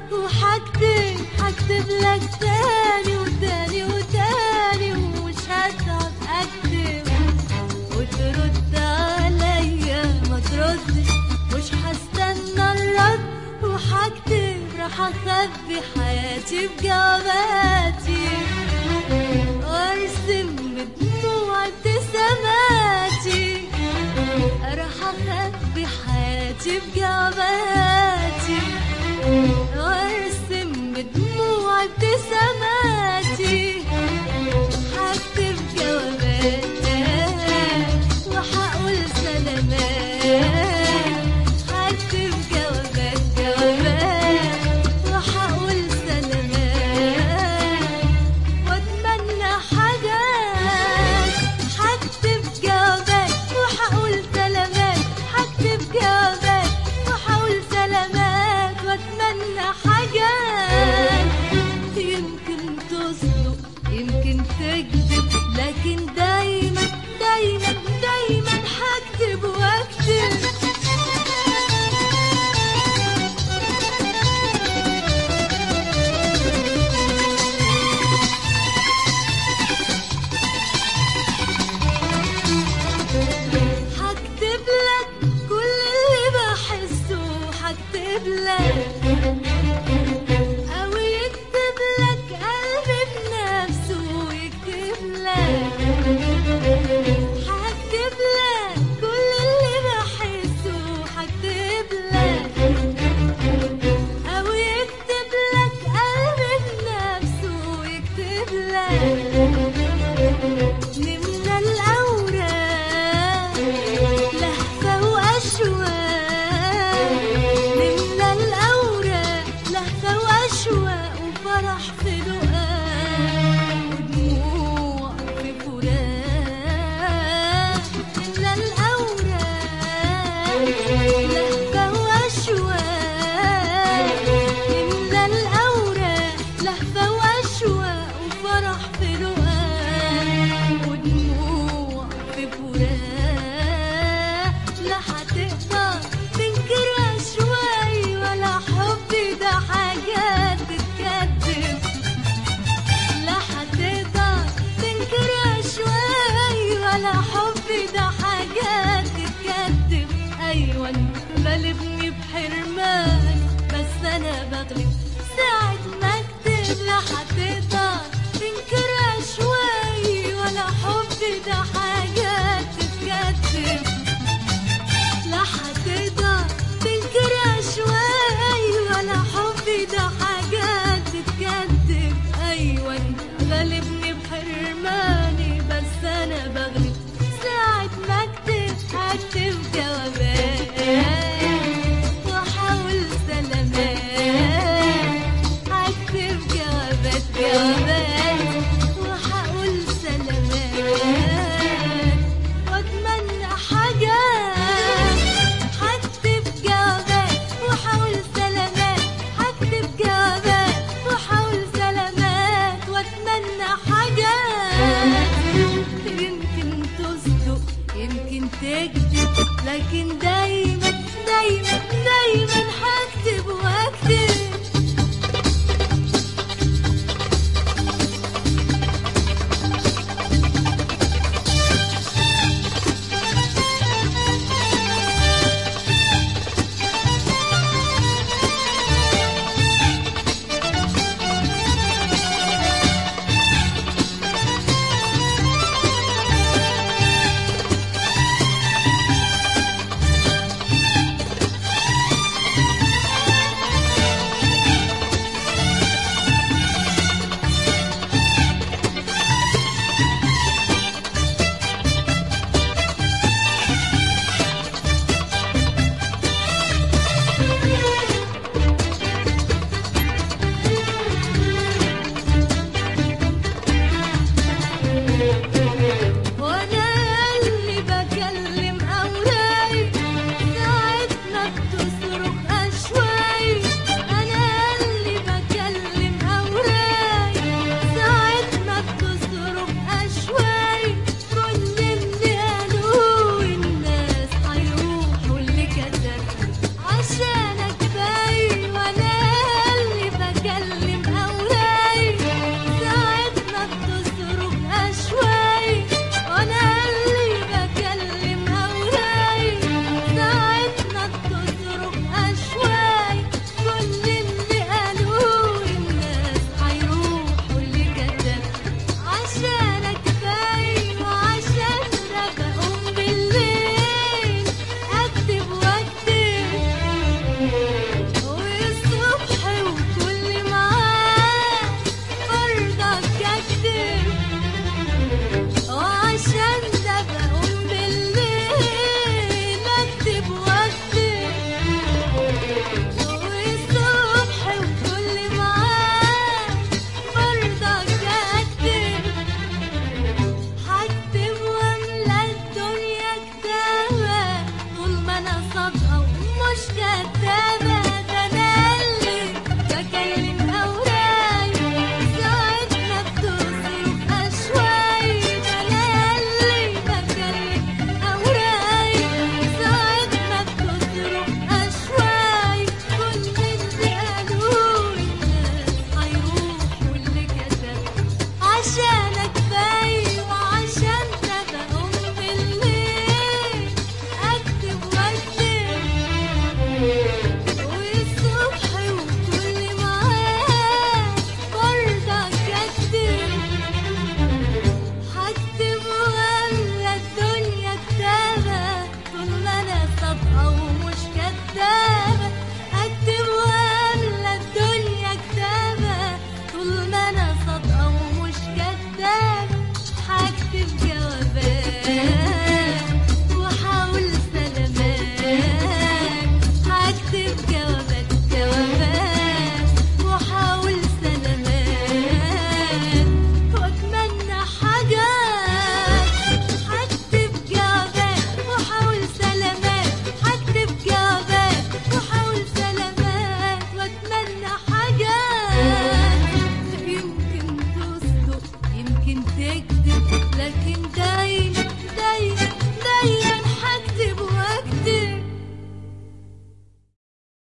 وحكتب حكتب لك تاني وتاني وتاني ومش هتعب اكتب وترد عليا ما تردش مش هستنى الرد وحكتب راح اخبي حياتي بجواباتي وارسم بدموع ابتساماتي راح اخبي حياتي بجواباتي وارسم بدموع ابتساماتي هكتب جوابات وهقول سلامات هكتب جوابات جوابات وهقول سلامات واتمنى حاجات هكتب جوابات وهقول سلامات هكتب جوابات وهقول سلامات واتمنى حاجات يمكن تصدق يمكن تكذب لكن دايما دايما دايما هكتب واكتب هكتب لك كل اللي بحسه هكتب لك أو يكتب لك قلبي بنفسه يكتب لك هكتب لك كل اللي بحسه هكتب لك أو يكتب لك قلبي بنفسه يكتب لك نملى الأوراق لهفة وأشواق نملى الأوراق لهفة وأشواق وفرح في لقاء ودموع في فراق نملى الأوراق لهفة وأشواق نملى الأوراق لهفة وأشواق وفرح في لقاء ودموع في فراق لا هتقدر تنكرها شوي ولا حبي ده حاجات تتكدب لا هتقدر تنكرها شوي ولا حبي ده حاجات تتكدب ايوه انت غالبني بحرمان بس انا بغلب